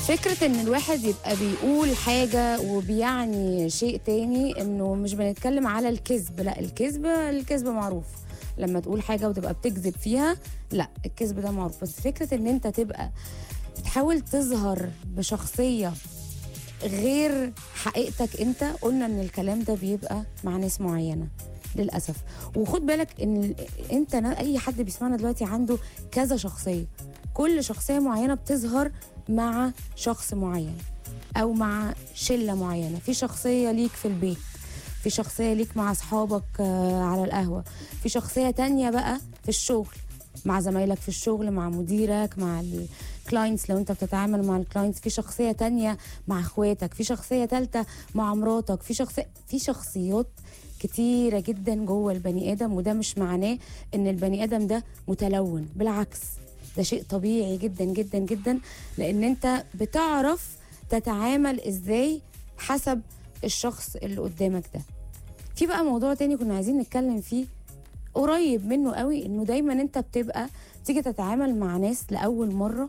فكرة ان الواحد يبقى بيقول حاجة وبيعني شيء تاني انه مش بنتكلم على الكذب لا الكذب الكذب معروف لما تقول حاجة وتبقى بتكذب فيها لا الكذب ده معروف بس فكرة ان انت تبقى بتحاول تظهر بشخصية غير حقيقتك انت قلنا ان الكلام ده بيبقى مع ناس معينة للأسف وخد بالك ان ال- انت نا- اي حد بيسمعنا دلوقتي عنده كذا شخصية كل شخصية معينة بتظهر مع شخص معين او مع شله معينه في شخصيه ليك في البيت في شخصيه ليك مع اصحابك آه، على القهوه في شخصيه تانية بقى في الشغل مع زمايلك في الشغل مع مديرك مع الكلاينتس لو انت بتتعامل مع الكلاينتس في شخصيه تانية مع اخواتك في شخصيه تالتة مع مراتك في شخصيه في شخصيات كتيره جدا جوه البني ادم وده مش معناه ان البني ادم ده متلون بالعكس ده شيء طبيعي جدا جدا جدا لان انت بتعرف تتعامل ازاي حسب الشخص اللي قدامك ده في بقى موضوع تاني كنا عايزين نتكلم فيه قريب منه قوي انه دايما انت بتبقى تيجي تتعامل مع ناس لاول مره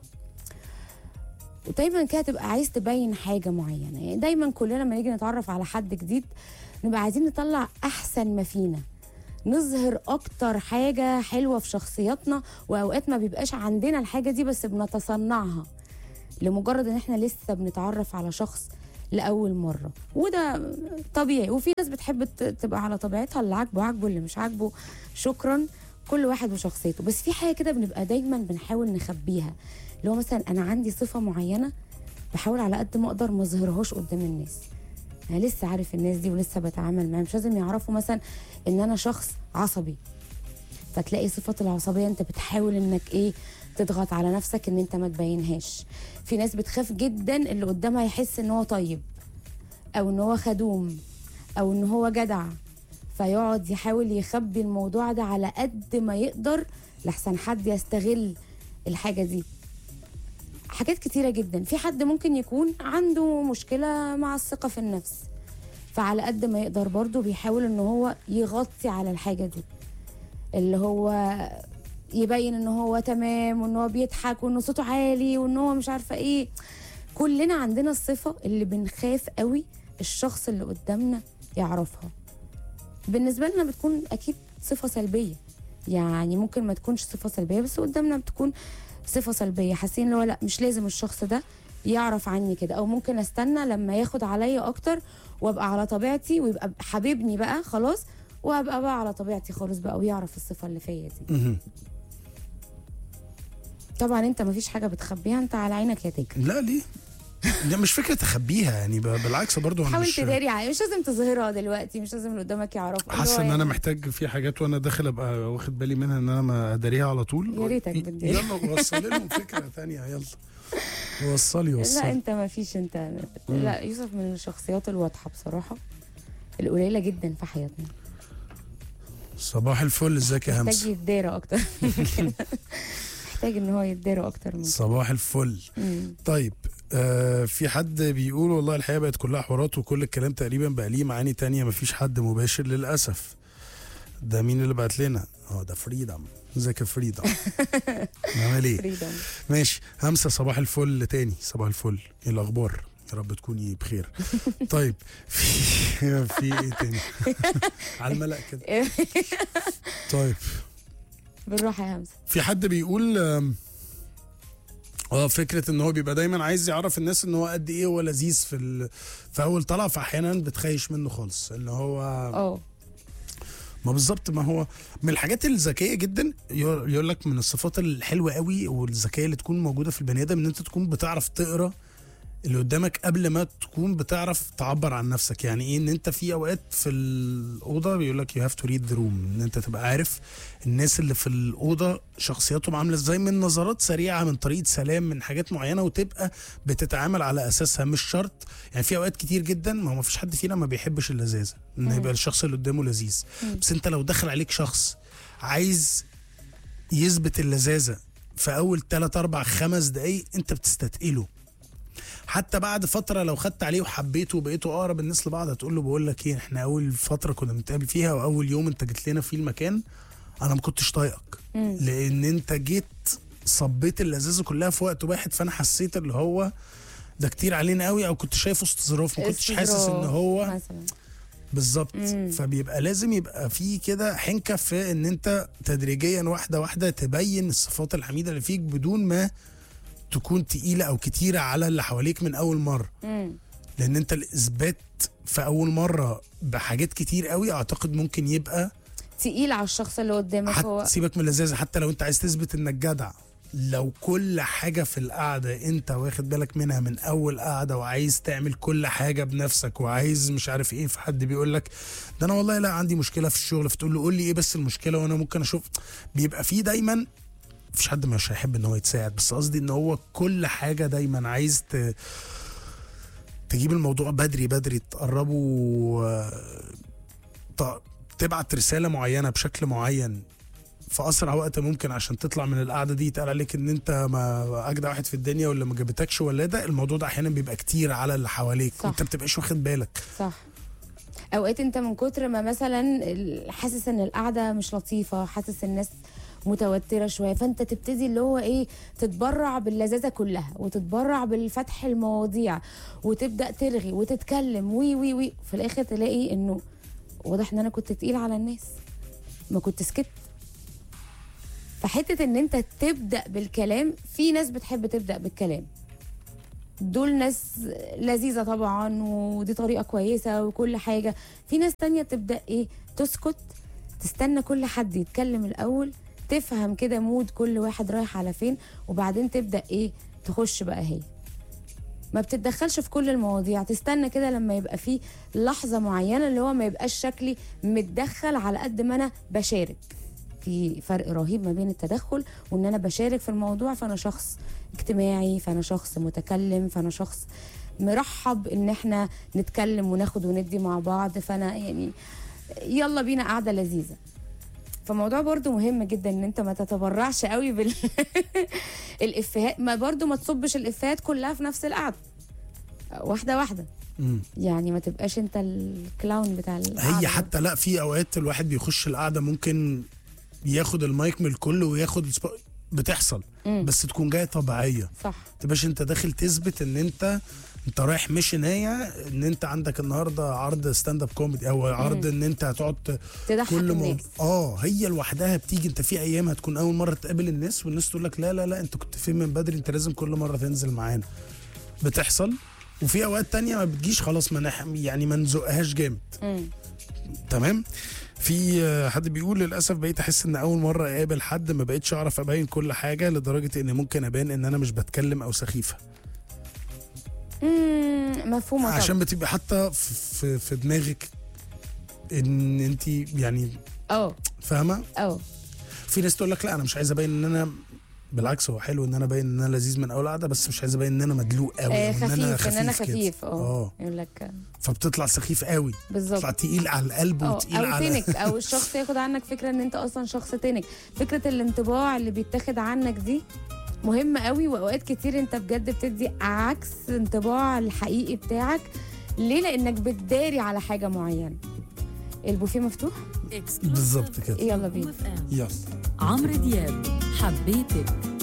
ودايما كده تبقى عايز تبين حاجه معينه يعني دايما كلنا لما نيجي نتعرف على حد جديد نبقى عايزين نطلع احسن ما فينا نظهر اكتر حاجه حلوه في شخصياتنا واوقات ما بيبقاش عندنا الحاجه دي بس بنتصنعها لمجرد ان احنا لسه بنتعرف على شخص لاول مره وده طبيعي وفي ناس بتحب ت- تبقى على طبيعتها اللي عاجبه عاجبه اللي مش عاجبه شكرا كل واحد وشخصيته بس في حاجه كده بنبقى دايما بنحاول نخبيها اللي هو مثلا انا عندي صفه معينه بحاول على قد ما اقدر ما اظهرهاش قدام الناس انا لسه عارف الناس دي ولسه بتعامل معاهم مش لازم يعرفوا مثلا ان انا شخص عصبي فتلاقي صفة العصبية انت بتحاول انك ايه تضغط على نفسك ان انت ما تبينهاش في ناس بتخاف جدا اللي قدامها يحس ان هو طيب او ان هو خدوم او ان هو جدع فيقعد يحاول يخبي الموضوع ده على قد ما يقدر لحسن حد يستغل الحاجة دي حاجات كتيرة جدا في حد ممكن يكون عنده مشكلة مع الثقة في النفس فعلى قد ما يقدر برضه بيحاول ان هو يغطي على الحاجة دي اللي هو يبين ان هو تمام وان هو بيضحك وان صوته عالي وان هو مش عارفه ايه كلنا عندنا الصفه اللي بنخاف قوي الشخص اللي قدامنا يعرفها بالنسبه لنا بتكون اكيد صفه سلبيه يعني ممكن ما تكونش صفه سلبيه بس قدامنا بتكون صفه سلبيه حاسين اللي هو لا مش لازم الشخص ده يعرف عني كده او ممكن استنى لما ياخد عليا اكتر وابقى على طبيعتي ويبقى حبيبني بقى خلاص وابقى بقى على طبيعتي خالص بقى ويعرف الصفه اللي فيا دي مهم. طبعا انت مفيش حاجه بتخبيها انت على عينك يا تاجر لا ليه؟ ده مش فكره اخبيها يعني ب- بالعكس برضو انا حاول مش تداري عليها مش لازم تظهرها دلوقتي مش لازم اللي قدامك يعرفها اللي حاسس هو ان انا يعني محتاج في حاجات وانا داخل ابقى واخد بالي منها ان انا ما اداريها على طول يا ريتك ي- بتداري. يلا وصلي لهم فكره ثانيه يلا وصلي لا وصلي انت ما فيش انت لا يوسف من الشخصيات الواضحه بصراحه القليله جدا في حياتنا صباح الفل ازيك يا محتاج همسه يتدارى اكتر من كده. محتاج ان هو يتدارى اكتر من كده. صباح الفل مم. طيب آه في حد بيقول والله الحياه بقت كلها حوارات وكل الكلام تقريبا بقى ليه معاني تانية مفيش حد مباشر للاسف ده مين اللي بعت لنا اه ده فريدم ازيك يا فريدم عامل ايه فريدم ماشي همسه صباح الفل تاني صباح الفل ايه الاخبار يا رب تكوني بخير طيب في في ايه تاني على الملأ كده طيب بالراحه يا همسه في حد بيقول آم، اه فكره ان هو بيبقى دايما عايز يعرف الناس ان هو قد ايه هو لذيذ في ال... في اول طلعه فاحيانا بتخيش منه خالص اللي هو اه ما بالظبط ما هو من الحاجات الذكيه جدا يقول يقول لك من الصفات الحلوه قوي والذكيه اللي تكون موجوده في البني ادم ان انت تكون بتعرف تقرا اللي قدامك قبل ما تكون بتعرف تعبر عن نفسك يعني ايه ان انت في اوقات في الاوضه بيقول لك يو هاف تو ريد ذا روم ان انت تبقى عارف الناس اللي في الاوضه شخصياتهم عامله ازاي من نظرات سريعه من طريقه سلام من حاجات معينه وتبقى بتتعامل على اساسها مش شرط يعني في اوقات كتير جدا ما هو ما فيش حد فينا ما بيحبش اللذاذه ان يبقى الشخص اللي قدامه لذيذ بس انت لو دخل عليك شخص عايز يثبت اللذاذه في اول 3 4 5 دقايق انت بتستثقله حتى بعد فتره لو خدت عليه وحبيته وبقيتوا اقرب الناس لبعض هتقول له بقول لك ايه احنا اول فتره كنا بنتقابل فيها واول يوم انت جيت لنا فيه المكان انا ما كنتش طايقك لان انت جيت صبيت اللذاذه كلها في وقت واحد فانا حسيت اللي هو ده كتير علينا قوي او كنت شايفه استظراف ما كنتش حاسس ان استظراف هو مثلا بالظبط مم. فبيبقى لازم يبقى في كده حنكه في ان انت تدريجيا واحده واحده تبين الصفات الحميده اللي فيك بدون ما تكون تقيله او كتيره على اللي حواليك من اول مره مم. لان انت الاثبات في اول مره بحاجات كتير قوي اعتقد ممكن يبقى تقيل على الشخص اللي قدامك هو حتى سيبك من اللذاذه حتى لو انت عايز تثبت انك جدع لو كل حاجه في القعده انت واخد بالك منها من اول قعده وعايز تعمل كل حاجه بنفسك وعايز مش عارف ايه في حد بيقول لك ده انا والله لا عندي مشكله في الشغل فتقول له قول لي ايه بس المشكله وانا ممكن اشوف بيبقى فيه دايما مفيش حد مش هيحب ان هو يتساعد بس قصدي ان هو كل حاجه دايما عايز ت... تجيب الموضوع بدري بدري تقربه آه، ت- تبعت رساله معينه بشكل معين في اسرع وقت ممكن عشان تطلع من القعده دي يتقال عليك ان انت ما اجدع واحد في الدنيا واللي ما جابتكش ولاده الموضوع ده احيانا بيبقى كتير على اللي حواليك صح. وانت بتبقاش واخد بالك صح اوقات انت من كتر ما مثلا ال- حاسس ان القعده مش لطيفه حاسس الناس متوتره شويه فانت تبتدي اللي هو ايه تتبرع باللذاذه كلها وتتبرع بالفتح المواضيع وتبدا ترغي وتتكلم وي وي وي في الاخر تلاقي انه واضح ان انا كنت تقيل على الناس ما كنت سكت فحته ان انت تبدا بالكلام في ناس بتحب تبدا بالكلام دول ناس لذيذة طبعا ودي طريقة كويسة وكل حاجة في ناس تانية تبدأ ايه تسكت تستنى كل حد يتكلم الأول تفهم كده مود كل واحد رايح على فين وبعدين تبدأ ايه تخش بقى هي ما بتتدخلش في كل المواضيع تستنى كده لما يبقى في لحظة معينة اللي هو ما يبقاش شكلي متدخل على قد ما أنا بشارك في فرق رهيب ما بين التدخل وان انا بشارك في الموضوع فانا شخص اجتماعي فانا شخص متكلم فانا شخص مرحب ان احنا نتكلم وناخد وندي مع بعض فانا يعني يلا بينا قعده لذيذه فموضوع برضو مهم جدا ان انت ما تتبرعش قوي بال الافيهات ما برضو ما تصبش الافيهات كلها في نفس القعده واحده واحده مم. يعني ما تبقاش انت الكلاون بتاع القعده هي حتى لا في اوقات الواحد بيخش القعده ممكن ياخد المايك من الكل وياخد سبا- بتحصل مم. بس تكون جايه طبيعيه صح تبقاش انت داخل تثبت ان انت انت رايح مش نهايه ان انت عندك النهارده عرض ستاند اب كوميدي او عرض ان انت هتقعد ت- تضحك كل الناس موضوع اه هي لوحدها بتيجي انت في ايام هتكون اول مره تقابل الناس والناس تقول لك لا لا لا انت كنت فين من بدري انت لازم كل مره تنزل معانا بتحصل وفي اوقات تانية ما بتجيش خلاص ما نح... يعني ما نزقهاش جامد مم. تمام في آه، حد بيقول للاسف بقيت احس ان اول مره اقابل حد ما بقتش اعرف ابين كل حاجه لدرجه ان ممكن ابان ان انا مش بتكلم او سخيفه مم، مفهومه طبعا عشان بتبقى حاطه في, في, في دماغك ان انت يعني اه فاهمه اه في ناس تقول لك لا انا مش عايز ابين ان انا بالعكس هو حلو ان انا ابين ان انا لذيذ من اول قعده بس مش عايز ابين ان انا مدلوق قوي آه، أو ان انا خفيف ان انا كده. خفيف اه اه يقول لك فبتطلع سخيف قوي بالظبط تطلع تقيل على القلب اه وتقيل او على تنك او الشخص ياخد عنك فكره ان انت اصلا شخص تنك فكره الانطباع اللي بيتاخد عنك دي مهمه قوي واوقات كتير انت بجد بتدي عكس انطباع الحقيقي بتاعك ليه لانك بتداري على حاجه معينه البوفيه مفتوح بالظبط كده يلا بينا يلا عمرو دياب حبيتك